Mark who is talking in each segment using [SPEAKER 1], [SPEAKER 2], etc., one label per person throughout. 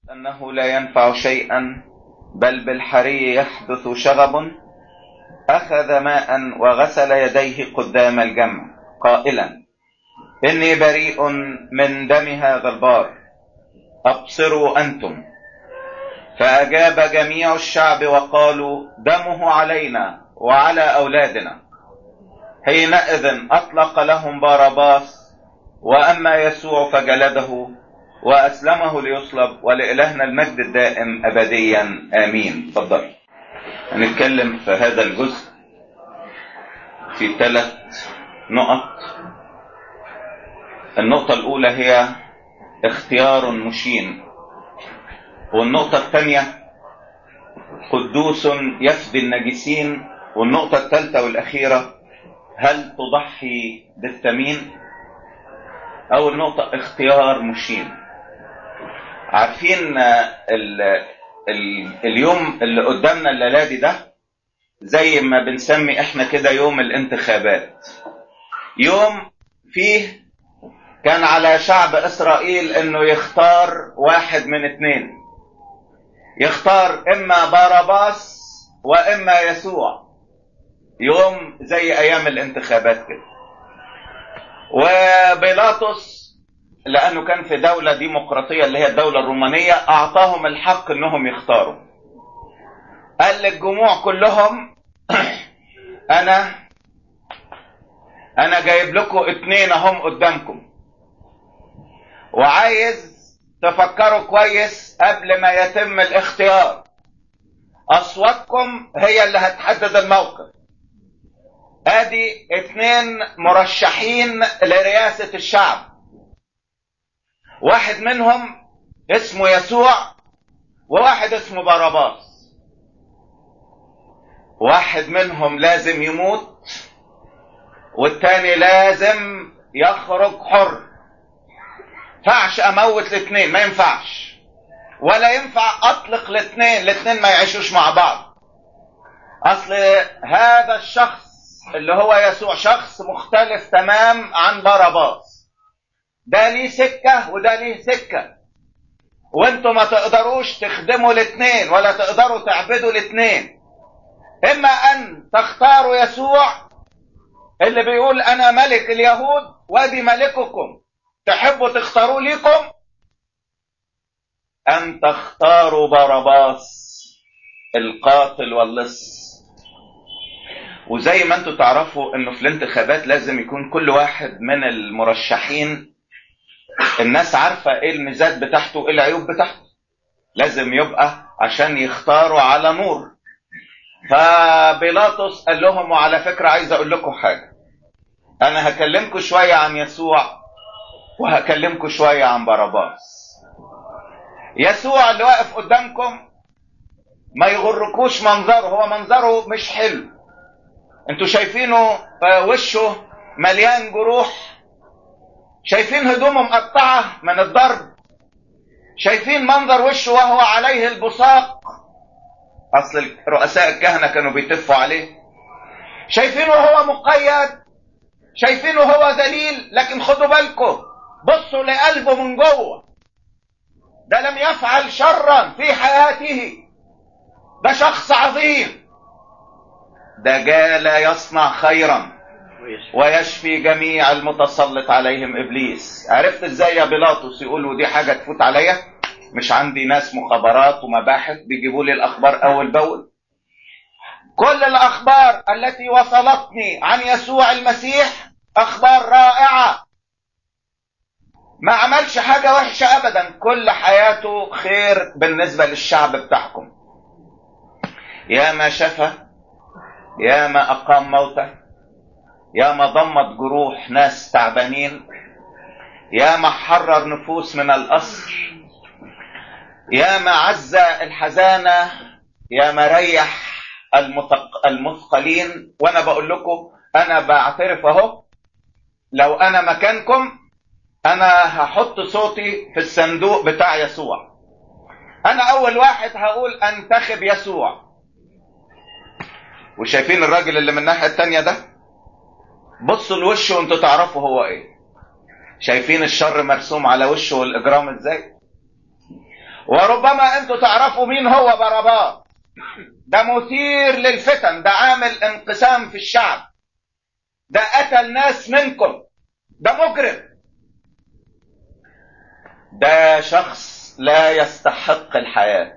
[SPEAKER 1] أنه لا ينفع شيئا بل بالحري يحدث شغب أخذ ماء وغسل يديه قدام الجمع قائلا إني بريء من دم هذا البار أبصروا أنتم فأجاب جميع الشعب وقالوا دمه علينا وعلى أولادنا حينئذ أطلق لهم بارباس وأما يسوع فجلده وأسلمه ليصلب ولإلهنا المجد الدائم أبديا آمين تفضل هنتكلم في هذا الجزء في ثلاث نقط النقطة الأولى هي اختيار مشين والنقطة الثانية قدوس يفدي النجسين والنقطة الثالثة والأخيرة هل تضحي بالثمين أول نقطة اختيار مشين عارفين ال ال اليوم اللي قدامنا الليلة دي ده زي ما بنسمي احنا كده يوم الانتخابات يوم فيه كان على شعب اسرائيل انه يختار واحد من اتنين يختار اما باراباس واما يسوع يوم زي ايام الانتخابات كده وبيلاطس لانه كان في دوله ديمقراطيه اللي هي الدوله الرومانيه اعطاهم الحق انهم يختاروا قال للجموع كلهم انا انا جايب لكم اتنين اهم قدامكم وعايز تفكروا كويس قبل ما يتم الاختيار اصواتكم هي اللي هتحدد الموقف ادي اتنين مرشحين لرئاسة الشعب واحد منهم اسمه يسوع وواحد اسمه باراباس واحد منهم لازم يموت والتاني لازم يخرج حر ينفعش اموت الاثنين ما ينفعش ولا ينفع اطلق الاثنين الاثنين ما يعيشوش مع بعض اصل هذا الشخص اللي هو يسوع شخص مختلف تمام عن باراباس ده ليه سكة وده ليه سكة وانتوا ما تقدروش تخدموا الاثنين ولا تقدروا تعبدوا الاثنين اما ان تختاروا يسوع اللي بيقول انا ملك اليهود وادي ملككم تحبوا تختاروا ليكم أن تختاروا باراباس القاتل واللص وزي ما انتم تعرفوا انه في الانتخابات لازم يكون كل واحد من المرشحين الناس عارفة ايه الميزات بتاعته وايه العيوب بتاعته لازم يبقى عشان يختاروا على نور فبيلاطس قال لهم وعلى فكرة عايز اقول لكم حاجة انا هكلمكم شوية عن يسوع وهكلمكم شوية عن باراباس يسوع اللي واقف قدامكم ما يغركوش منظره هو منظره مش حلو انتوا شايفينه وشه مليان جروح شايفين هدومه مقطعة من الضرب شايفين منظر وشه وهو عليه البصاق اصل رؤساء الكهنة كانوا بيتفوا عليه شايفينه هو مقيد شايفينه هو ذليل لكن خدوا بالكم بصوا لقلبه من جوه ده لم يفعل شرا في حياته ده شخص عظيم ده جال يصنع خيرا ويشفي جميع المتسلط عليهم ابليس عرفت ازاي يا بيلاطس يقولوا دي حاجه تفوت عليا مش عندي ناس مخابرات ومباحث بيجيبوا لي الاخبار اول باول كل الاخبار التي وصلتني عن يسوع المسيح اخبار رائعه ما عملش حاجة وحشة أبدا كل حياته خير بالنسبة للشعب بتاعكم يا ما شفى يا ما أقام موتى يا ما ضمت جروح ناس تعبانين يا ما حرر نفوس من الأسر يا ما عز الحزانة يا ما ريح المثق... المثقلين وأنا بقول لكم أنا بعترف أهو لو أنا مكانكم انا هحط صوتي في الصندوق بتاع يسوع انا اول واحد هقول انتخب يسوع وشايفين الراجل اللي من الناحيه التانيه ده بصوا لوشه وانتوا تعرفوا هو ايه شايفين الشر مرسوم على وشه والاجرام ازاي وربما انتوا تعرفوا مين هو باراباس ده مثير للفتن ده عامل انقسام في الشعب ده قتل ناس منكم ده مجرم ده شخص لا يستحق الحياة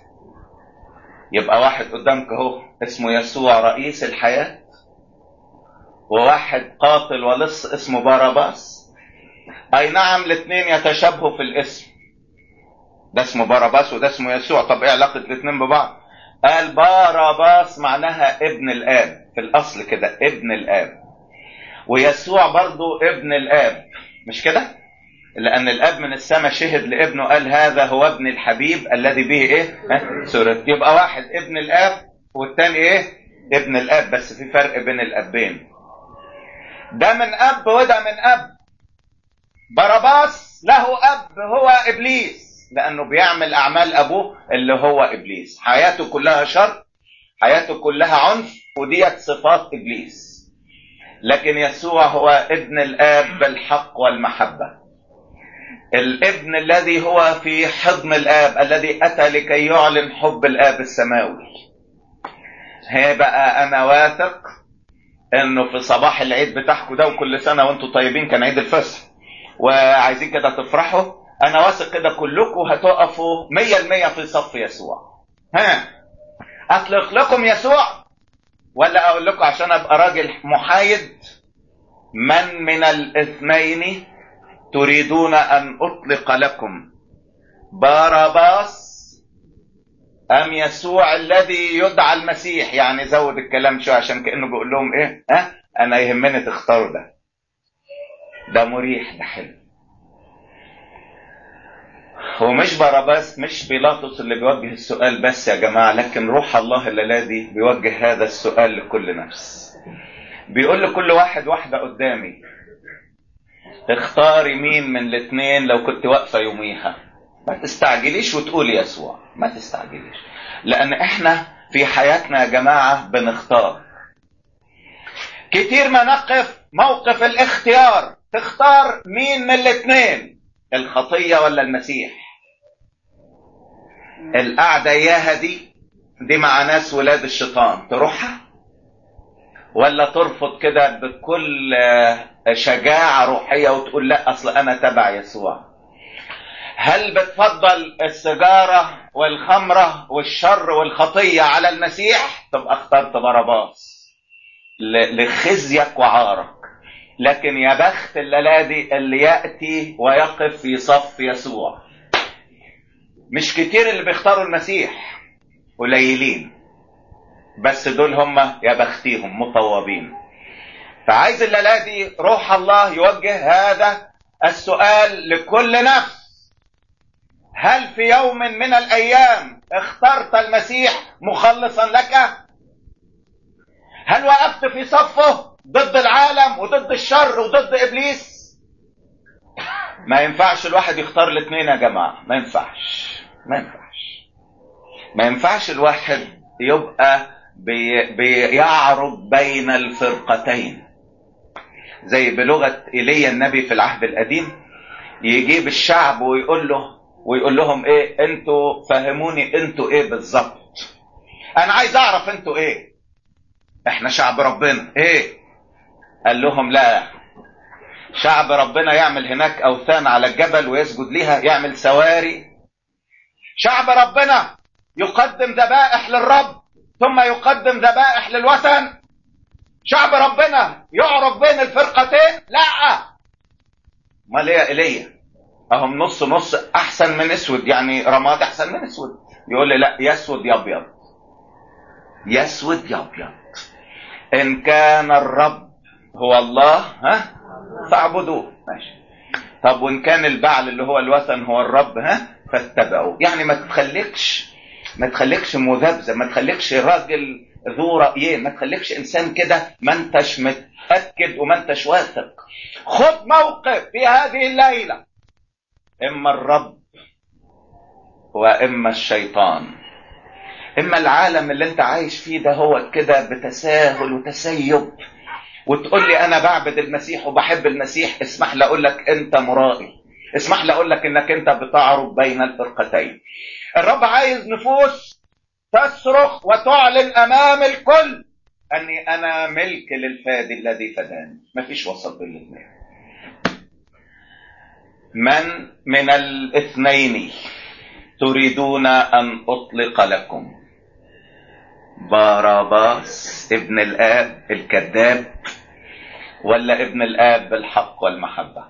[SPEAKER 1] يبقى واحد قدامك اهو اسمه يسوع رئيس الحياة وواحد قاتل ولص اسمه باراباس اي نعم الاثنين يتشابهوا في الاسم ده اسمه باراباس وده اسمه يسوع طب ايه علاقة الاثنين ببعض قال باراباس معناها ابن الاب في الاصل كده ابن الاب ويسوع برضو ابن الاب مش كده لان الاب من السماء شهد لابنه قال هذا هو ابن الحبيب الذي به ايه ها سورة يبقى واحد ابن الاب والتاني ايه ابن الاب بس في فرق بين الابين ده من اب وده من اب باراباس له اب هو ابليس لانه بيعمل اعمال ابوه اللي هو ابليس حياته كلها شر حياته كلها عنف وديت صفات ابليس لكن يسوع هو ابن الاب بالحق والمحبه الابن الذي هو في حضن الاب الذي اتى لكي يعلن حب الاب السماوي هي بقى انا واثق انه في صباح العيد بتاعكم ده وكل سنه وانتم طيبين كان عيد الفصح وعايزين كده تفرحوا انا واثق كده كلكم هتقفوا مية المية في صف يسوع ها اطلق لكم يسوع ولا اقول لكم عشان ابقى راجل محايد من من الاثنين تريدون ان اطلق لكم باراباس ام يسوع الذي يدعى المسيح يعني زود الكلام شويه عشان كانه بيقول لهم ايه ها انا يهمني تختاروا ده ده مريح ده حلو هو مش باراباس مش بيلاطس اللي بيوجه السؤال بس يا جماعة لكن روح الله الذي بيوجه هذا السؤال لكل نفس بيقول لكل واحد واحدة قدامي اختاري مين من الاثنين لو كنت واقفة يوميها ما تستعجليش وتقولي يسوع ما تستعجليش لأن احنا في حياتنا يا جماعة بنختار كتير ما نقف موقف الاختيار تختار مين من الاثنين الخطية ولا المسيح القعدة اياها دي دي مع ناس ولاد الشيطان تروحها ولا ترفض كده بكل شجاعة روحية وتقول لا أصل أنا تبع يسوع هل بتفضل السيجارة والخمرة والشر والخطية على المسيح تبقى اخترت باراباس لخزيك وعارك لكن يا بخت الليلادي اللي يأتي ويقف في صف يسوع مش كتير اللي بيختاروا المسيح قليلين بس دول هم يا بختيهم مطوبين فعايز الليلادي روح الله يوجه هذا السؤال لكل نفس هل في يوم من الايام اخترت المسيح مخلصا لك هل وقفت في صفه ضد العالم وضد الشر وضد ابليس ما ينفعش الواحد يختار الاثنين يا جماعه ما ينفعش ما ينفعش ما ينفعش الواحد يبقى بي بيعرض بين الفرقتين زي بلغه ايليا النبي في العهد القديم يجيب الشعب ويقول له ويقول لهم ايه انتوا فهموني انتوا ايه بالظبط انا عايز اعرف انتوا ايه احنا شعب ربنا ايه قال لهم لا شعب ربنا يعمل هناك اوثان على الجبل ويسجد ليها يعمل سواري شعب ربنا يقدم ذبائح للرب ثم يقدم ذبائح للوثن شعب ربنا يعرف بين الفرقتين لا امال ايه يا ايليا اهم نص نص احسن من اسود يعني رماد احسن من اسود يقول لي لا يسود يا ابيض يسود يا ابيض ان كان الرب هو الله ها فاعبدوه ماشي طب وان كان البعل اللي هو الوثن هو الرب ها فاتبعوه يعني ما تخليكش ما تخليكش مذبذب ما تخليكش راجل ذو رايين ما تخليكش انسان كده ما انتش متاكد وما انتش واثق خد موقف في هذه الليله اما الرب واما الشيطان اما العالم اللي انت عايش فيه ده هو كده بتساهل وتسيب وتقول لي انا بعبد المسيح وبحب المسيح اسمح لي اقول لك انت مرائي اسمح لي اقول لك انك انت بتعرض بين الفرقتين الرب عايز نفوس تصرخ وتعلن امام الكل اني انا ملك للفادي الذي فداني مفيش وسط بين الاثنين من من الاثنين تريدون ان اطلق لكم باراباس ابن الاب الكذاب ولا ابن الاب بالحق والمحبه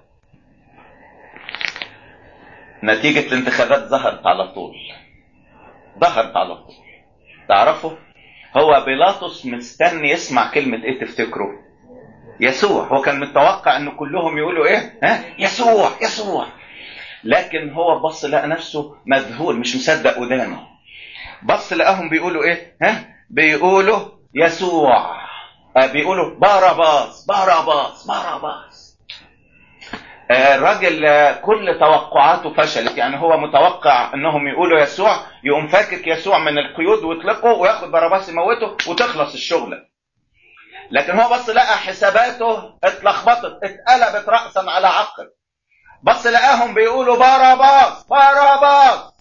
[SPEAKER 1] نتيجه الانتخابات ظهرت على طول ظهرت على طول تعرفوا هو بيلاطس مستني يسمع كلمه ايه تفتكروا يسوع هو كان متوقع ان كلهم يقولوا ايه ها يسوع يسوع لكن هو بص لقى نفسه مذهول مش مصدق ودانه بص لقاهم بيقولوا ايه ها بيقولوا يسوع آه بيقولوا باراباس باراباس باراباس آه الراجل آه كل توقعاته فشلت يعني هو متوقع انهم يقولوا يسوع يقوم فاكك يسوع من القيود ويطلقه وياخد باراباس يموته وتخلص الشغله لكن هو بص لقى حساباته اتلخبطت اتقلبت راسا على عقب بص لقاهم بيقولوا باراباس باراباس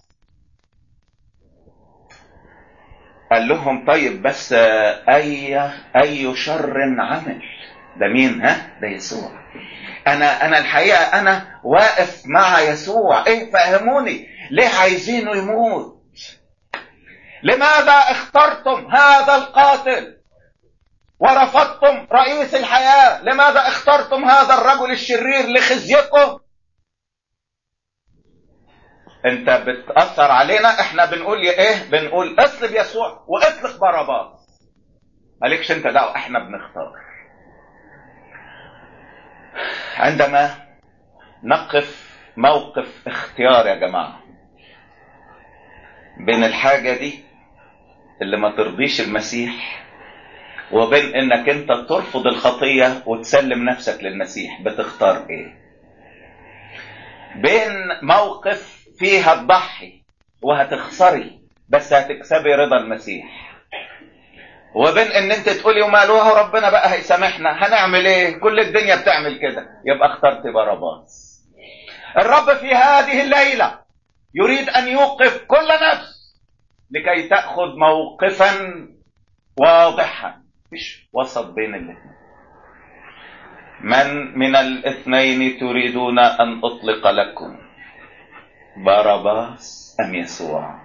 [SPEAKER 1] قال لهم طيب بس اي اي شر عمل ده مين ها ده يسوع انا انا الحقيقه انا واقف مع يسوع ايه فهموني ليه عايزينه يموت لماذا اخترتم هذا القاتل ورفضتم رئيس الحياه لماذا اخترتم هذا الرجل الشرير لخزيكم انت بتاثر علينا احنا بنقول ايه بنقول اطلب يسوع واطلق باراباس مالكش انت دعوه احنا بنختار عندما نقف موقف اختيار يا جماعه بين الحاجه دي اللي ما ترضيش المسيح وبين انك انت ترفض الخطيه وتسلم نفسك للمسيح بتختار ايه بين موقف فيه هتضحي وهتخسري بس هتكسبي رضا المسيح وبين ان انت تقولي وماله ربنا بقى هيسامحنا هنعمل ايه كل الدنيا بتعمل كده يبقى اخترت باراباس الرب في هذه الليله يريد ان يوقف كل نفس لكي تاخذ موقفا واضحا مش وسط بين الاثنين من من الاثنين تريدون ان اطلق لكم باراباس ام يسوع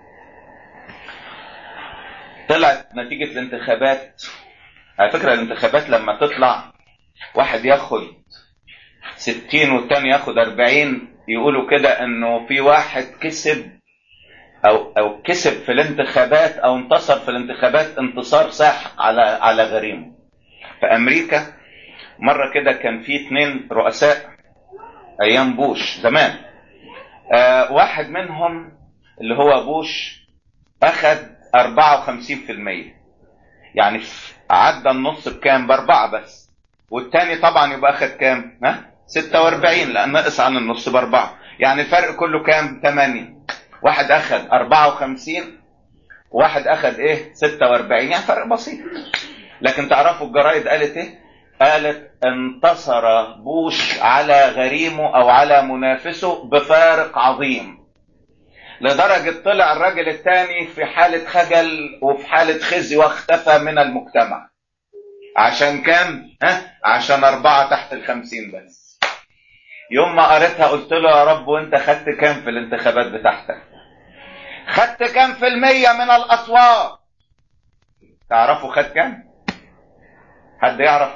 [SPEAKER 1] طلعت نتيجة الانتخابات على فكرة الانتخابات لما تطلع واحد ياخد ستين والتاني ياخد أربعين يقولوا كده انه في واحد كسب او او كسب في الانتخابات او انتصر في الانتخابات انتصار ساحق على على غريمه في امريكا مره كده كان في اتنين رؤساء ايام بوش زمان آه واحد منهم اللي هو بوش اخد 54% يعني عدى النص بكام باربعه بس والتاني طبعا يبقى اخد كام ها 46 لان نقص عن النص باربعه يعني الفرق كله كام 8 واحد اخذ 54 واحد اخذ ايه 46 يعني فرق بسيط لكن تعرفوا الجرايد قالت ايه قالت انتصر بوش على غريمه او على منافسه بفارق عظيم لدرجة طلع الراجل الثاني في حالة خجل وفي حالة خزي واختفى من المجتمع عشان كام؟ ها؟ عشان أربعة تحت الخمسين بس يوم ما قريتها قلت له يا رب وانت خدت كام في الانتخابات بتاعتك خدت كام في المية من الأصوات تعرفوا خد كام حد يعرف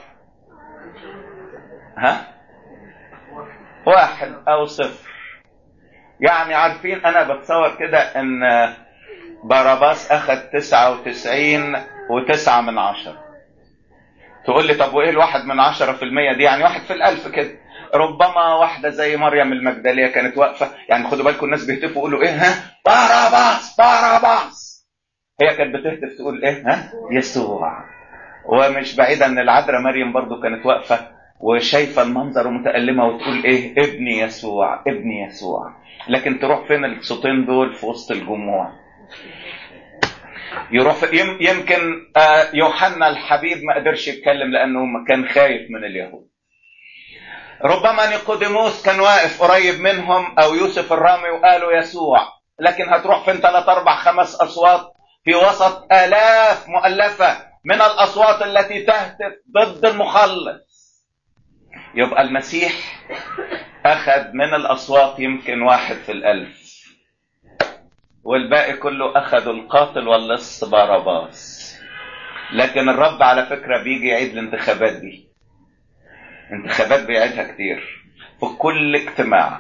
[SPEAKER 1] ها واحد او صفر يعني عارفين انا بتصور كده ان باراباس اخد تسعة وتسعين وتسعة من عشرة تقول لي طب وايه الواحد من عشرة في المية دي يعني واحد في الالف كده ربما واحدة زي مريم المجدلية كانت واقفة يعني خدوا بالكم الناس بيهتفوا يقولوا ايه ها باراباس باراباس هي كانت بتهتف تقول ايه ها يسوع ومش بعيدة ان العذراء مريم برضو كانت واقفة وشايفة المنظر ومتألمة وتقول ايه ابني يسوع ابني يسوع لكن تروح فين الصوتين دول في وسط الجموع يروح يمكن يوحنا الحبيب ما قدرش يتكلم لانه كان خايف من اليهود ربما نيقوديموس كان واقف قريب منهم او يوسف الرامي وقالوا يسوع لكن هتروح فين ثلاث اربع خمس اصوات في وسط الاف مؤلفه من الاصوات التي تهتف ضد المخلص يبقى المسيح اخذ من الاصوات يمكن واحد في الالف والباقي كله اخذوا القاتل واللص باراباس لكن الرب على فكره بيجي يعيد الانتخابات دي انتخابات بيعيدها كتير في كل اجتماع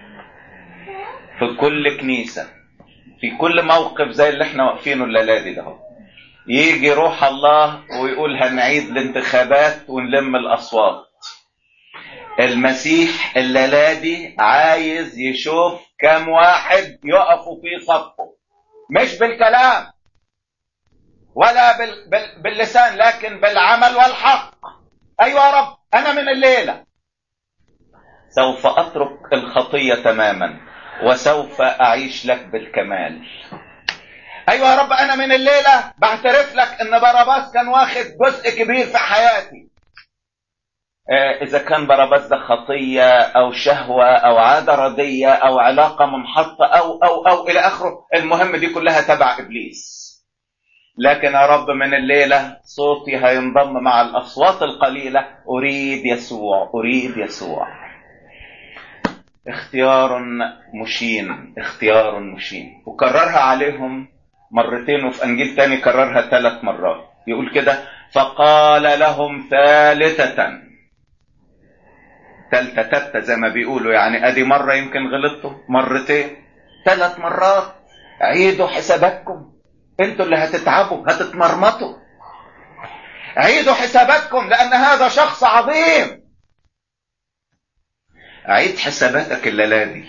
[SPEAKER 1] في كل كنيسة في كل موقف زي اللي احنا واقفينه الليلة دي ده يجي روح الله ويقول هنعيد الانتخابات ونلم الأصوات المسيح الليلة دي عايز يشوف كم واحد يقفوا في صفه مش بالكلام ولا بال... بال... باللسان لكن بالعمل والحق ايوه يا رب انا من الليله سوف اترك الخطيه تماما وسوف اعيش لك بالكمال ايوه يا رب انا من الليله بعترف لك ان باراباس كان واخد جزء كبير في حياتي آه اذا كان باراباس ده خطيه او شهوه او عاده رديه او علاقه منحطه او او او الى اخره المهم دي كلها تبع ابليس لكن يا رب من الليله صوتي هينضم مع الاصوات القليله اريد يسوع اريد يسوع اختيار مشين اختيار مشين وكررها عليهم مرتين وفي انجيل تاني كررها ثلاث مرات يقول كده فقال لهم ثالثة ثالثة تالتة زي ما بيقولوا يعني ادي مرة يمكن غلطتوا مرتين ثلاث مرات عيدوا حساباتكم انتوا اللي هتتعبوا هتتمرمطوا عيدوا حساباتكم لان هذا شخص عظيم عيد حساباتك الليله دي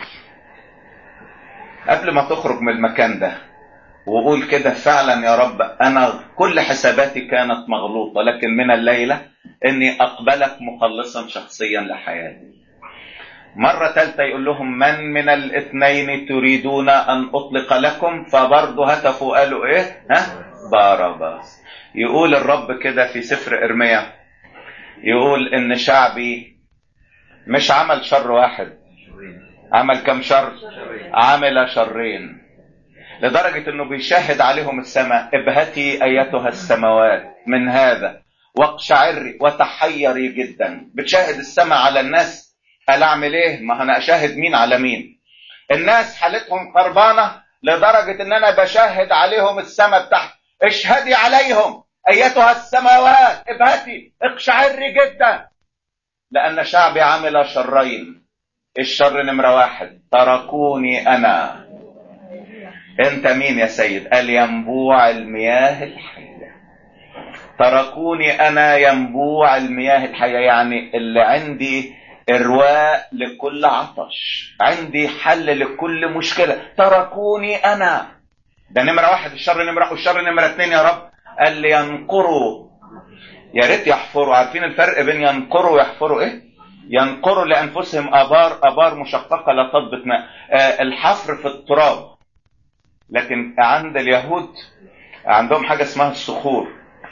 [SPEAKER 1] قبل ما تخرج من المكان ده وقول كده فعلا يا رب انا كل حساباتي كانت مغلوطه لكن من الليله اني اقبلك مخلصا شخصيا لحياتي مرة ثالثة يقول لهم من من الاثنين تريدون أن أطلق لكم فبرضه هتفوا قالوا إيه؟ ها؟ باراباس يقول الرب كده في سفر إرميا يقول إن شعبي مش عمل شر واحد عمل كم شر؟ عمل شرين لدرجة إنه بيشاهد عليهم السماء ابهتي أيتها السماوات من هذا واقشعري وتحيري جدا بتشاهد السماء على الناس قال اعمل ايه ما انا اشاهد مين على مين الناس حالتهم خربانه لدرجه ان انا بشاهد عليهم السماء بتاعت اشهدي عليهم ايتها السماوات ابهتي اقشعري جدا لان شعبي عمل شرين الشر نمره واحد تركوني انا انت مين يا سيد قال ينبوع المياه الحيه تركوني انا ينبوع المياه الحيه يعني اللي عندي إرواء لكل عطش عندي حل لكل مشكلة تركوني أنا ده نمرة واحد الشر نمرة والشر نمرة اتنين يا رب قال لي ينقروا يا ريت يحفروا عارفين الفرق بين ينقروا ويحفروا ايه ينقروا لأنفسهم آبار آبار مشققة لا تضبط ماء آه الحفر في التراب لكن عند اليهود عندهم حاجة اسمها الصخور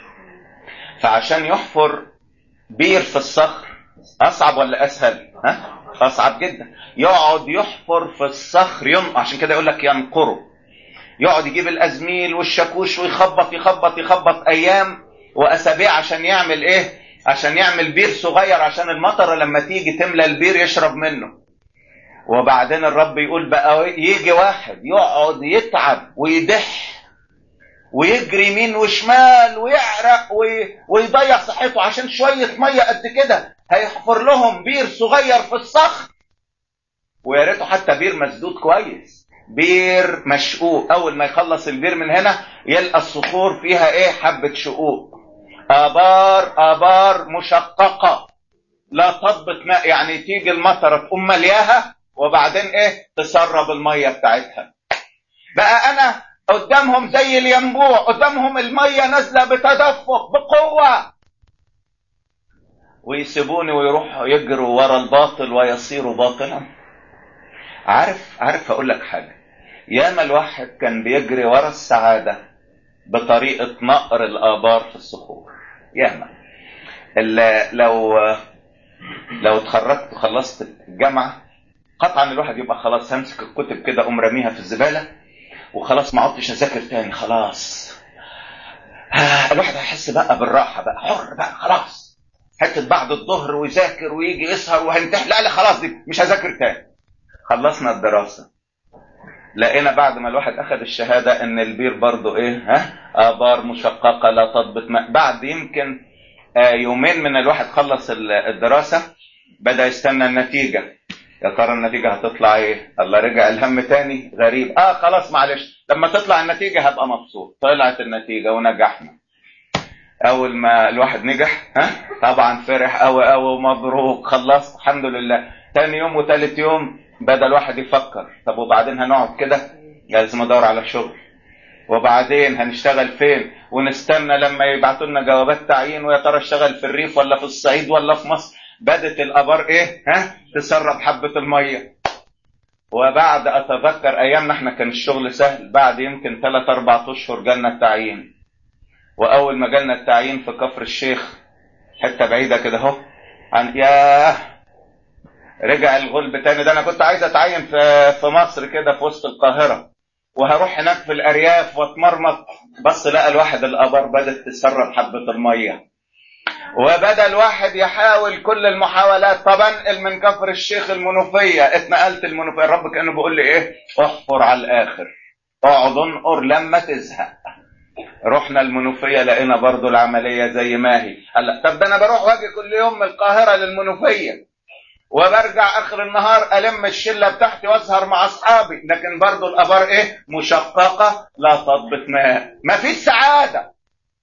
[SPEAKER 1] فعشان يحفر بير في الصخر اصعب ولا اسهل ها اصعب جدا يقعد يحفر في الصخر ين... عشان كده يقول لك ينقره يقعد يجيب الازميل والشاكوش ويخبط يخبط يخبط ايام واسابيع عشان يعمل ايه عشان يعمل بير صغير عشان المطره لما تيجي تملى البير يشرب منه وبعدين الرب يقول بقى يجي واحد يقعد يتعب ويدح ويجري يمين وشمال ويعرق وي... ويضيع صحته عشان شويه ميه قد كده هيحفر لهم بير صغير في الصخر ويا ريته حتى بير مسدود كويس بير مشقوق اول ما يخلص البير من هنا يلقى الصخور فيها ايه حبه شقوق ابار ابار مشققه لا تضبط ماء يعني تيجي المطره تقوم ملياها وبعدين ايه تسرب الميه بتاعتها بقى انا قدامهم زي الينبوع قدامهم الميه نازله بتدفق بقوه ويسيبوني ويروحوا يجروا ورا الباطل ويصيروا باطلا عارف عارف اقول لك حاجه ياما الواحد كان بيجري ورا السعاده بطريقه نقر الابار في الصخور ياما لو لو اتخرجت وخلصت الجامعه قطعا الواحد يبقى خلاص همسك الكتب كده اقوم راميها في الزباله وخلاص ما عدتش اذاكر تاني خلاص آه الواحد هيحس بقى بالراحه بقى حر بقى خلاص حته بعد الظهر ويذاكر ويجي يسهر وهيمتحن لا لا خلاص دي مش هذاكر تاني خلصنا الدراسه لقينا بعد ما الواحد اخذ الشهاده ان البير برضه ايه ها ابار مشققه لا تضبط ماء بعد يمكن آه يومين من الواحد خلص الدراسه بدا يستنى النتيجه يا ترى النتيجه هتطلع ايه الله رجع الهم تاني غريب اه خلاص معلش لما تطلع النتيجه هبقى مبسوط طلعت النتيجه ونجحنا اول ما الواحد نجح ها طبعا فرح قوي قوي ومبروك خلصت الحمد لله تاني يوم وتالت يوم بدا الواحد يفكر طب وبعدين هنقعد كده لازم ادور على شغل وبعدين هنشتغل فين ونستنى لما يبعتوا لنا جوابات تعيين ويا ترى اشتغل في الريف ولا في الصعيد ولا في مصر بدت الابار ايه ها تسرب حبه الميه وبعد اتذكر ايامنا احنا كان الشغل سهل بعد يمكن 3 4 اشهر جالنا التعيين واول ما جالنا التعيين في كفر الشيخ حته بعيده كده اهو عن ياه رجع الغلب تاني ده انا كنت عايز اتعين في في مصر كده في وسط القاهره وهروح هناك في الارياف واتمرمط بس لقى الواحد الابار بدات تسرب حبه الميه وبدا الواحد يحاول كل المحاولات طب انقل من كفر الشيخ المنوفيه اتنقلت المنوفيه الرب كانه بيقول لي ايه احفر على الاخر اقعد انقر لما تزهق رحنا المنوفيه لقينا برضو العمليه زي ما هي هلا طب ده انا بروح واجي كل يوم من القاهره للمنوفيه وبرجع اخر النهار الم الشله بتاعتي واسهر مع اصحابي لكن برضو الابار ايه مشققه لا تضبط ماء ما فيش سعاده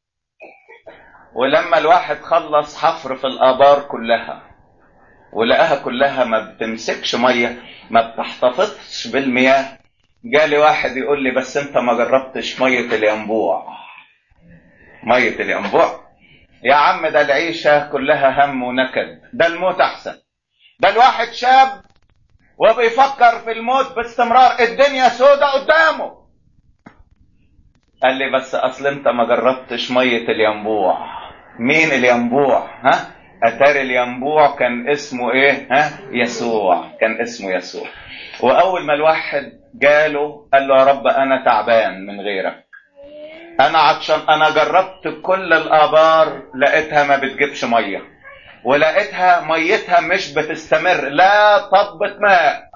[SPEAKER 1] ولما الواحد خلص حفر في الابار كلها ولقاها كلها ما بتمسكش ميه ما بتحتفظش بالمياه جالي واحد يقول لي بس انت ما جربتش ميه الينبوع ميه الينبوع يا عم ده العيشه كلها هم ونكد ده الموت احسن ده الواحد شاب وبيفكر في الموت باستمرار الدنيا سودة قدامه قال لي بس اصل انت ما جربتش ميه الينبوع مين الينبوع ها اتاري الينبوع كان اسمه ايه ها يسوع كان اسمه يسوع واول ما الواحد جاله قال له يا رب انا تعبان من غيرك انا عطشان انا جربت كل الابار لقيتها ما بتجيبش ميه ولقيتها ميتها مش بتستمر لا تضبط ماء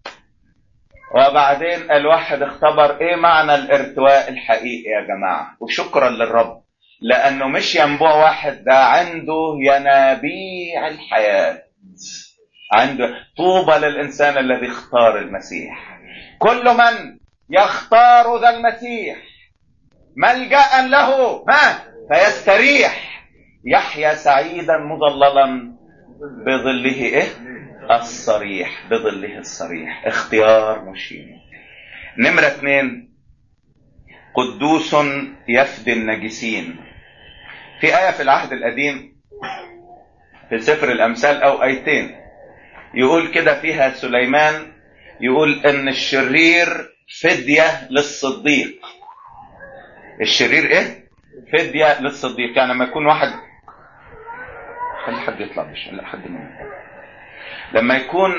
[SPEAKER 1] وبعدين الواحد اختبر ايه معنى الارتواء الحقيقي يا جماعه وشكرا للرب لانه مش ينبوع واحد ده عنده ينابيع الحياه عنده طوبى للانسان الذي اختار المسيح كل من يختار ذا المسيح ملجا له ها فيستريح يحيا سعيدا مظللا بظله ايه الصريح بظله الصريح اختيار مشين نمرة اثنين قدوس يفدي النجسين في آية في العهد القديم في سفر الأمثال أو آيتين يقول كده فيها سليمان يقول إن الشرير فدية للصديق الشرير إيه؟ فدية للصديق يعني لما يكون واحد خلي حد يطلع مش لا حد منهم لما يكون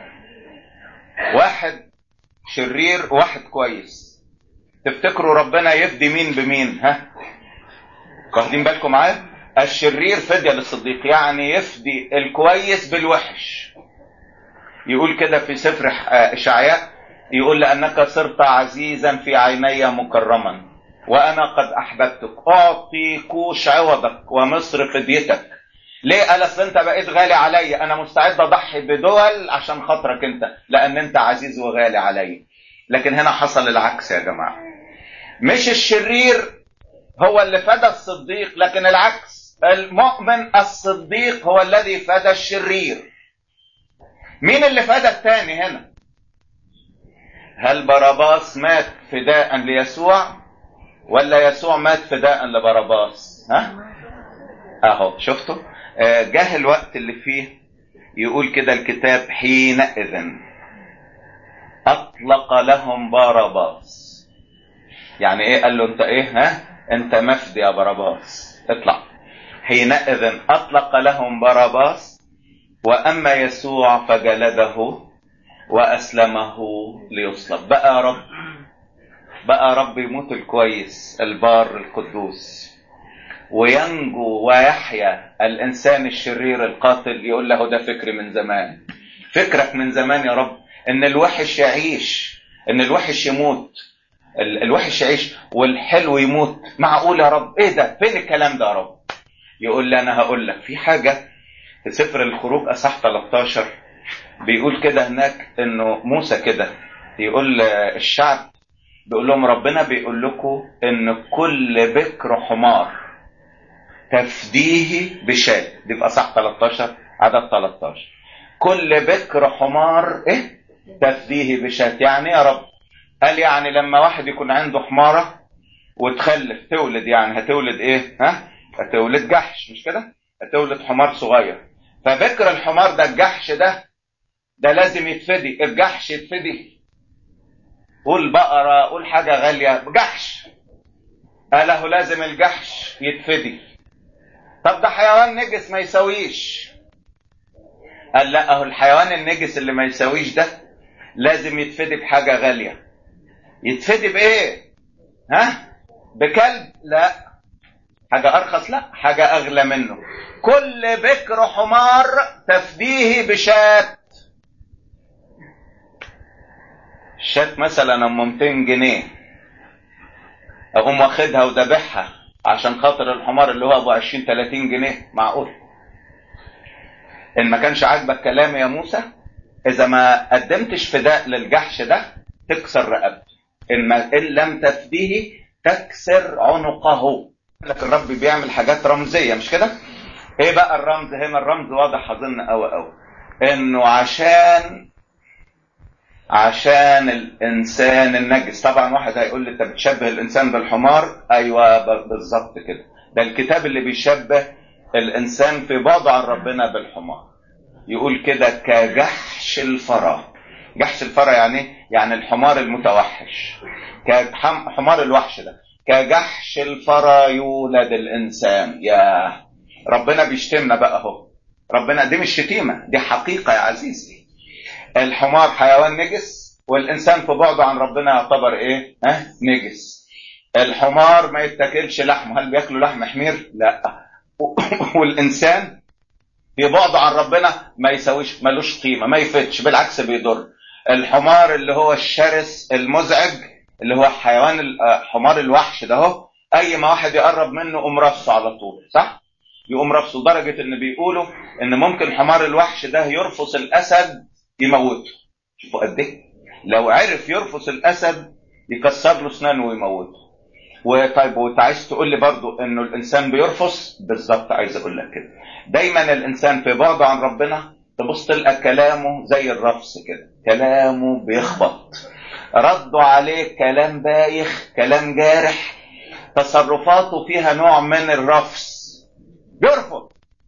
[SPEAKER 1] واحد شرير وواحد كويس تفتكروا ربنا يفدي مين بمين ها واخدين بالكم معايا الشرير فدية للصديق يعني يفدي الكويس بالوحش يقول كده في سفر اشعياء يقول لانك صرت عزيزا في عيني مكرما وانا قد احببتك اعطي كوش عوضك ومصر فديتك ليه قال اصل انت بقيت غالي عليا انا مستعد اضحي بدول عشان خاطرك انت لان انت عزيز وغالي عليا لكن هنا حصل العكس يا جماعه مش الشرير هو اللي فدى الصديق لكن العكس المؤمن الصديق هو الذي فدى الشرير مين اللي فدى الثاني هنا هل باراباس مات فداء ليسوع ولا يسوع مات فداء لباراباس ها اهو شفتوا جه الوقت اللي فيه يقول كده الكتاب حينئذ اطلق لهم باراباس يعني ايه قال له انت ايه ها انت مفدي يا باراباس اطلع حينئذ اطلق لهم باراباس واما يسوع فجلده واسلمه ليصلب بقى رب بقى رب يموت الكويس البار القدوس وينجو ويحيا الانسان الشرير القاتل يقول له ده فكري من زمان فكرك من زمان يا رب ان الوحش يعيش ان الوحش يموت الوحش يعيش والحلو يموت معقول يا رب ايه ده فين الكلام ده يا رب يقول لي انا هقول لك في حاجه في سفر الخروج اصح 13 بيقول كده هناك انه موسى كده يقول الشعب بيقول لهم ربنا بيقول لكم ان كل بكر حمار تفديه بشاة دي في اصح 13 عدد 13 كل بكر حمار ايه تفديه بشاة يعني يا رب قال يعني لما واحد يكون عنده حمارة وتخلف تولد يعني هتولد ايه ها هتولد جحش مش كده هتولد حمار صغير فبكر الحمار ده الجحش ده ده لازم يتفدي الجحش يتفدي قول بقرة قول حاجة غالية جحش قاله لازم الجحش يتفدي طب ده حيوان نجس ما يساويش قال لا اهو الحيوان النجس اللي ما يساويش ده لازم يتفدي بحاجة غالية يتفدي بايه ها بكلب لا حاجة ارخص لا حاجة اغلى منه كل بكر حمار تفديه بشاة الشاة مثلا ام 200 جنيه اقوم واخدها وذبحها عشان خاطر الحمار اللي هو ابو 20 30 جنيه معقول ان ما كانش عاجبك كلامي يا موسى اذا ما قدمتش فداء للجحش ده تكسر رقبته ان, ما إن لم تفديه تكسر عنقه لك الرب بيعمل حاجات رمزيه مش كده ايه بقى الرمز هنا الرمز واضح اظن قوي قوي انه عشان عشان الانسان النجس طبعا واحد هيقول لي انت بتشبه الانسان بالحمار ايوه بالظبط كده ده الكتاب اللي بيشبه الانسان في بعضه عن ربنا بالحمار يقول كده كجحش الفرا جحش الفرا يعني يعني الحمار المتوحش كحمار الوحش ده كجحش الفرا يولد الانسان يا ربنا بيشتمنا بقى اهو ربنا دي مش شتيمه دي حقيقه يا عزيزي الحمار حيوان نجس والانسان في بعده عن ربنا يعتبر ايه ها نجس الحمار ما يتاكلش لحمه هل بياكلوا لحم حمير لا والانسان في بعده عن ربنا ما يساويش ملوش قيمه ما يفتش بالعكس بيضر الحمار اللي هو الشرس المزعج اللي هو حيوان حمار الوحش ده اهو اي ما واحد يقرب منه قوم رفسه على طول صح يقوم رفسه لدرجه ان بيقولوا ان ممكن حمار الوحش ده يرفس الاسد يموته شوفوا قد ايه لو عرف يرفس الاسد يكسر له اسنانه ويموته وطيب وانت عايز تقول لي برضو انه الانسان بيرفس بالظبط عايز اقول لك كده دايما الانسان في بعده عن ربنا تبص تلقى كلامه زي الرفس كده كلامه بيخبط ردوا عليه كلام بايخ كلام جارح تصرفاته فيها نوع من الرفس بيرفض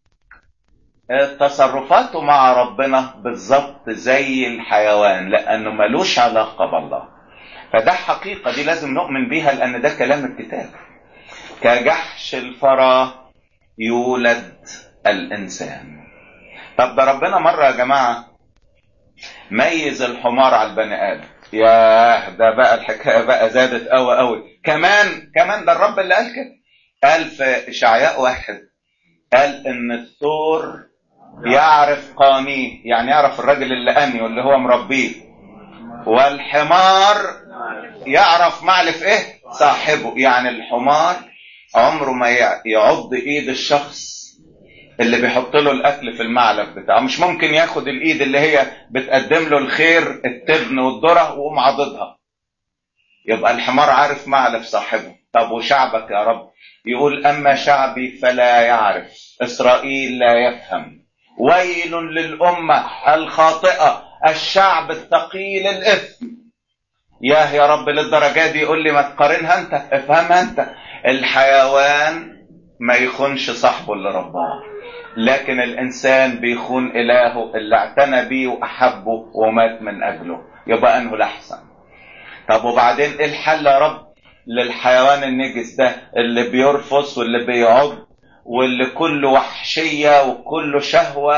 [SPEAKER 1] تصرفاته مع ربنا بالظبط زي الحيوان لانه ملوش علاقه بالله فده حقيقه دي لازم نؤمن بيها لان ده كلام الكتاب كجحش الفرا يولد الانسان طب ده ربنا مره يا جماعه ميز الحمار على البني ادم ياه ده بقى الحكايه بقى زادت قوي قوي كمان كمان ده الرب اللي قال كده قال في اشعياء واحد قال ان الثور يعرف قانيه يعني يعرف الراجل اللي اني اللي هو مربيه والحمار يعرف معلف ايه صاحبه يعني الحمار عمره ما يعض ايد الشخص اللي بيحط له الاكل في المعلف بتاعه مش ممكن ياخد الايد اللي هي بتقدم له الخير التبن والذره ويقوم عاضدها يبقى الحمار عارف معلف صاحبه طب وشعبك يا رب يقول اما شعبي فلا يعرف اسرائيل لا يفهم ويل للامه الخاطئه الشعب الثقيل الاثم ياه يا رب للدرجه دي يقول لي ما تقارنها انت افهمها انت الحيوان ما يخونش صاحبه اللي رباه لكن الانسان بيخون الهه اللي اعتنى بيه واحبه ومات من اجله يبقى انه الاحسن طب وبعدين ايه الحل يا رب للحيوان النجس ده اللي بيرفص واللي بيعض واللي كله وحشيه وكله شهوه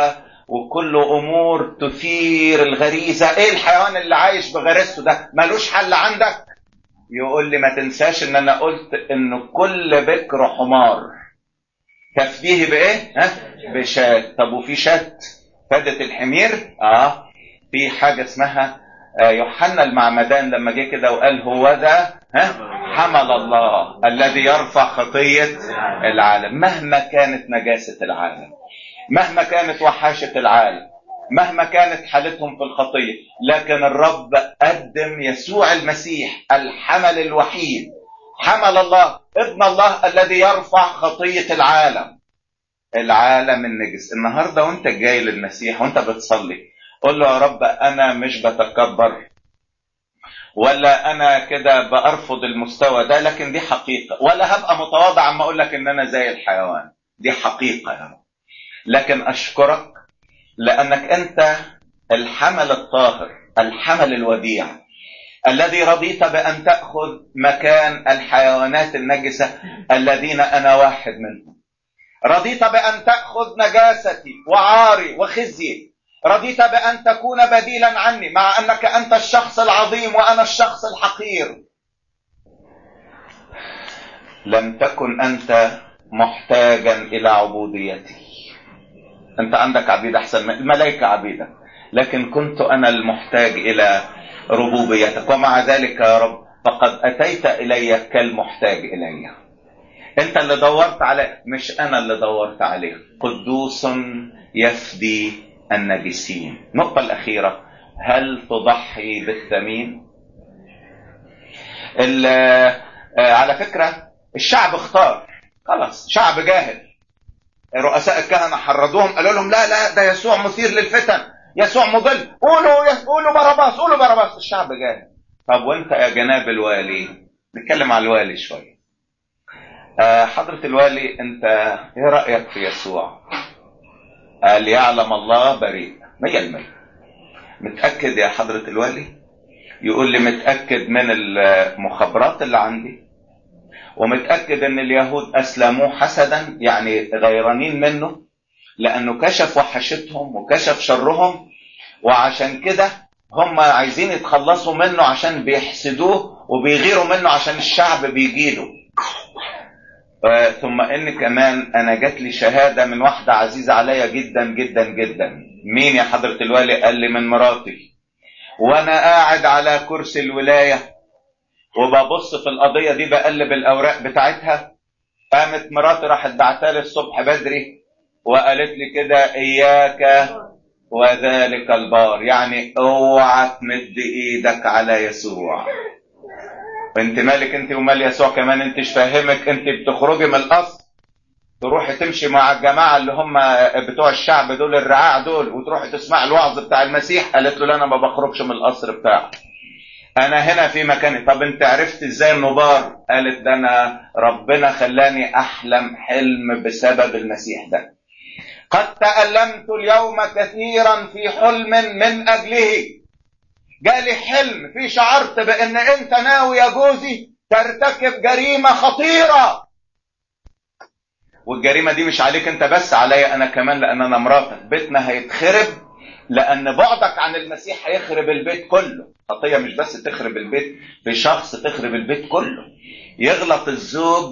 [SPEAKER 1] وكل امور تثير الغريزه ايه الحيوان اللي عايش بغريزته ده ملوش حل عندك يقول لي ما تنساش ان انا قلت ان كل بكر حمار تفديه بايه ها بشات طب وفي شات فادت الحمير اه في حاجه اسمها آه يوحنا المعمدان لما جه كده وقال هو ده ها حمل الله الذي يرفع خطيه العالم مهما كانت نجاسه العالم مهما كانت وحاشه العالم مهما كانت حالتهم في الخطيه لكن الرب قدم يسوع المسيح الحمل الوحيد حمل الله ابن الله الذي يرفع خطيه العالم العالم النجس النهارده وانت جاي للمسيح وانت بتصلي قول له يا رب انا مش بتكبر ولا انا كده بارفض المستوى ده لكن دي حقيقه ولا هبقى متواضع عما اقول لك ان انا زي الحيوان دي حقيقه يا رب لكن اشكرك لانك انت الحمل الطاهر الحمل الوديع الذي رضيت بان تاخذ مكان الحيوانات النجسه الذين انا واحد منهم رضيت بان تاخذ نجاستي وعاري وخزي رضيت بان تكون بديلا عني مع انك انت الشخص العظيم وانا الشخص الحقير لم تكن انت محتاجا الى عبوديتي انت عندك عبيد احسن من الملائكه عبيدك لكن كنت انا المحتاج الى ربوبيتك ومع ذلك يا رب فقد اتيت الي كالمحتاج الي انت اللي دورت عليه مش انا اللي دورت عليه قدوس يفدي النجسين النقطة الأخيرة هل تضحي بالثمين؟ على فكرة الشعب اختار خلاص شعب جاهل رؤساء الكهنة حرضوهم قالوا لهم لا لا ده يسوع مثير للفتن يسوع مضل قولوا قولوا باراباس قولوا باراباس الشعب جاهل طب وانت يا جناب الوالي نتكلم على الوالي شوية حضرة الوالي انت ايه رأيك في يسوع؟ قال يعلم الله بريء مية المية متأكد يا حضرة الوالي يقول لي متأكد من المخابرات اللي عندي ومتأكد ان اليهود اسلموه حسدا يعني غيرانين منه لانه كشف وحشتهم وكشف شرهم وعشان كده هم عايزين يتخلصوا منه عشان بيحسدوه وبيغيروا منه عشان الشعب بيجيله آه ثم ان كمان انا جات لي شهاده من واحده عزيزه عليا جدا جدا جدا مين يا حضره الوالي قال لي من مراتي وانا قاعد على كرسي الولايه وببص في القضيه دي بقلب الاوراق بتاعتها قامت مراتي راحت بعتها الصبح بدري وقالت لي كده اياك وذلك البار يعني اوعى تمد ايدك على يسوع انت مالك انت ومال يسوع كمان انت مش فاهمك انت بتخرجي من الاصل تروحي تمشي مع الجماعه اللي هم بتوع الشعب دول الرعاع دول وتروحي تسمع الوعظ بتاع المسيح قالت له لا انا ما بخرجش من القصر بتاعه انا هنا في مكاني طب انت عرفت ازاي النبار قالت ده انا ربنا خلاني احلم حلم بسبب المسيح ده قد تألمت اليوم كثيرا في حلم من اجله جالي حلم في شعرت بان انت ناوي يا جوزي ترتكب جريمة خطيرة والجريمة دي مش عليك انت بس عليا انا كمان لان انا مراتك بيتنا هيتخرب لان بعدك عن المسيح هيخرب البيت كله خطية مش بس تخرب البيت بشخص تخرب البيت كله يغلط الزوج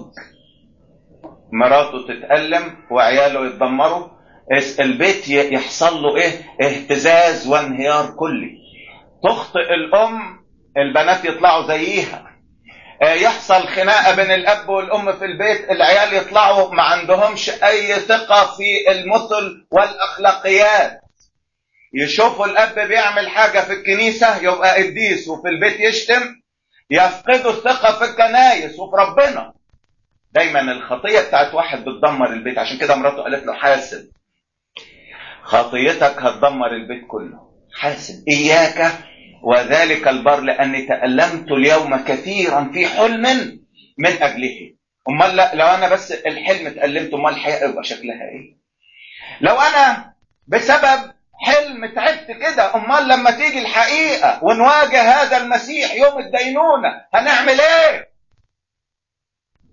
[SPEAKER 1] مراته تتألم وعياله يتدمروا البيت يحصل له ايه اهتزاز وانهيار كلي تخطئ الام البنات يطلعوا زيها يحصل خناقه بين الاب والام في البيت العيال يطلعوا ما عندهمش اي ثقه في المثل والاخلاقيات يشوفوا الاب بيعمل حاجه في الكنيسه يبقى قديس وفي البيت يشتم يفقدوا الثقه في الكنايس وفي ربنا دايما الخطيه بتاعت واحد بتدمر البيت عشان كده مراته قالت له حاسب خطيتك هتدمر البيت كله حاسب إياك وذلك البر لأني تألمت اليوم كثيرا في حلم من أجله أمال لو أنا بس الحلم تألمت أمال الحياة يبقى شكلها إيه لو أنا بسبب حلم تعبت كده أمال لما تيجي الحقيقة ونواجه هذا المسيح يوم الدينونة هنعمل إيه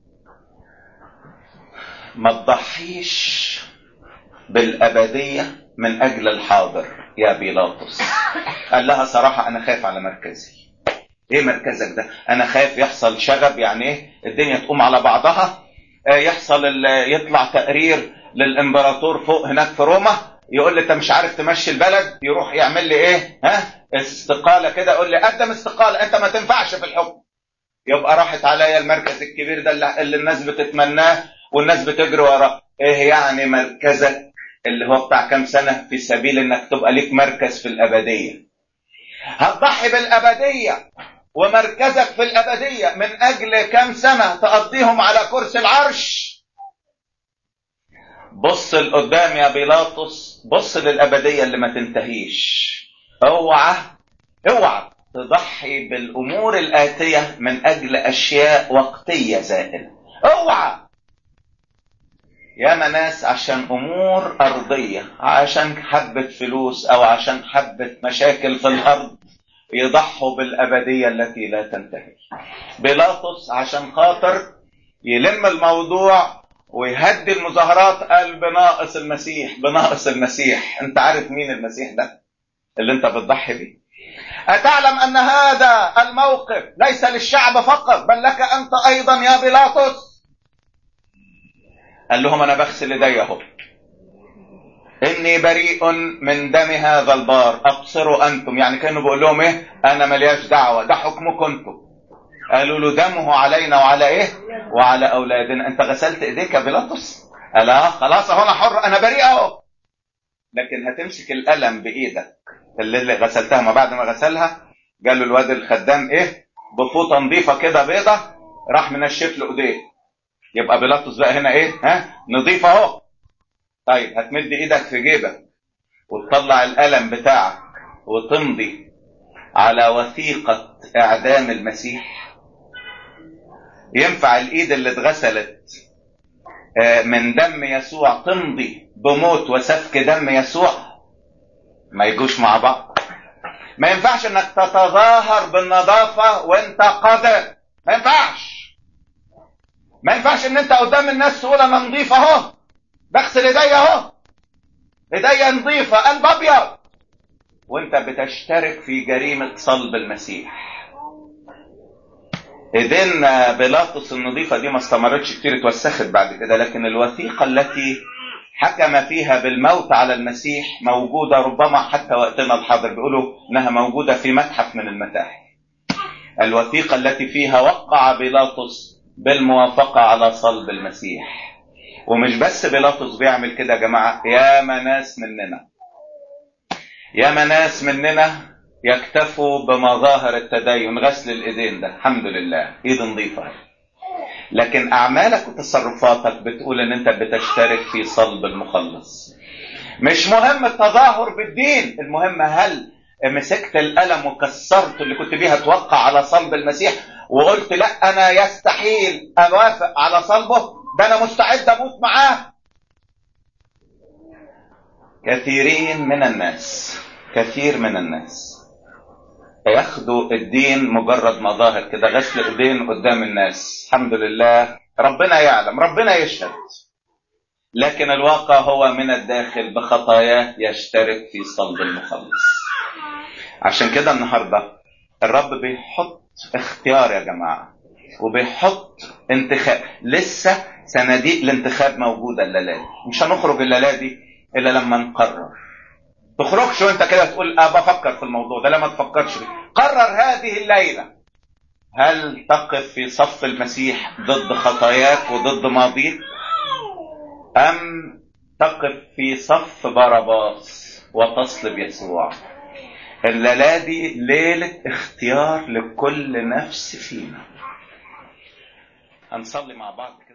[SPEAKER 1] ما تضحيش بالأبدية من أجل الحاضر يا بيلاطس قال لها صراحة أنا خايف على مركزي ايه مركزك ده انا خايف يحصل شغب يعني ايه الدنيا تقوم على بعضها آه يحصل يطلع تقرير للامبراطور فوق هناك في روما يقول لي انت مش عارف تمشي البلد يروح يعمل لي ايه ها استقاله كده يقول لي قدم استقاله انت ما تنفعش في الحكم يبقى راحت عليا المركز الكبير ده اللي الناس بتتمناه والناس بتجري وراه ايه يعني مركزك اللي هو بتاع كام سنه في سبيل انك تبقى ليك مركز في الابديه هتضحي بالابديه ومركزك في الابديه من اجل كام سنه تقضيهم على كرسي العرش بص لقدام يا بيلاطس بص للابديه اللي ما تنتهيش اوعى اوعى تضحي بالامور الاتيه من اجل اشياء وقتيه زائله اوعى ياما ناس عشان امور ارضيه عشان حبه فلوس او عشان حبه مشاكل في الارض يضحوا بالابديه التي لا تنتهي بيلاطس عشان خاطر يلم الموضوع ويهدي المظاهرات قال بناقص المسيح بناقص المسيح انت عارف مين المسيح ده اللي انت بتضحي بيه أتعلم أن هذا الموقف ليس للشعب فقط بل لك أنت أيضا يا بيلاطس قال لهم أنا بغسل يدي أهو إني بريء من دم هذا البار أبصروا أنتم يعني كانوا بيقول لهم إيه أنا ملياش دعوة ده حكمكم أنتم قالوا له دمه علينا وعلى إيه وعلى أولادنا أنت غسلت إيديك يا بيلاطس قال آه خلاص أهو أنا حر أنا بريء أهو لكن هتمسك القلم بإيدك اللي غسلتها ما بعد ما غسلها قال له الواد الخدام ايه بفوطه نظيفه كده بيضه راح منشف له ايديه يبقى بيلاطس بقى هنا ايه ها نظيفه اهو طيب هتمد ايدك في جيبك وتطلع القلم بتاعك وتمضي على وثيقة إعدام المسيح ينفع الإيد اللي اتغسلت من دم يسوع تمضي بموت وسفك دم يسوع ما يجوش مع بعض ما ينفعش انك تتظاهر بالنظافة وانت قذر ما ينفعش ما ينفعش ان انت قدام الناس تقول انا نظيف اهو بغسل ايديا اهو ايديا نظيفة قلب ابيض وانت بتشترك في جريمة صلب المسيح ايدين بيلاطس النظيفة دي ما استمرتش كتير اتوسخت بعد كده لكن الوثيقة التي حكم فيها بالموت على المسيح موجودة ربما حتى وقتنا الحاضر بيقولوا انها موجودة في متحف من المتاحف الوثيقة التي فيها وقع بيلاطس بالموافقة على صلب المسيح ومش بس بيلاطس بيعمل كده يا جماعة يا ناس مننا يا ناس مننا يكتفوا بمظاهر التدين غسل الايدين ده الحمد لله ايد نظيفه لكن اعمالك وتصرفاتك بتقول ان انت بتشترك في صلب المخلص مش مهم التظاهر بالدين المهم هل مسكت القلم وكسرت اللي كنت بيها توقع على صلب المسيح وقلت لا انا يستحيل اوافق على صلبه ده انا مستعد اموت معاه كثيرين من الناس كثير من الناس ياخدوا الدين مجرد مظاهر كده غسل ايدين قدام الناس الحمد لله ربنا يعلم ربنا يشهد لكن الواقع هو من الداخل بخطاياه يشترك في صلب المخلص عشان كده النهارده الرب بيحط اختيار يا جماعه وبيحط انتخاب لسه صناديق الانتخاب موجوده الليله دي مش هنخرج الليله دي الا لما نقرر تخرجش وانت كده تقول اه بفكر في الموضوع ده لا ما تفكرش فيه قرر هذه الليله هل تقف في صف المسيح ضد خطاياك وضد ماضيك ام تقف في صف باراباس وتصلب يسوع الليله دي ليله اختيار لكل نفس فينا هنصلي مع بعض كده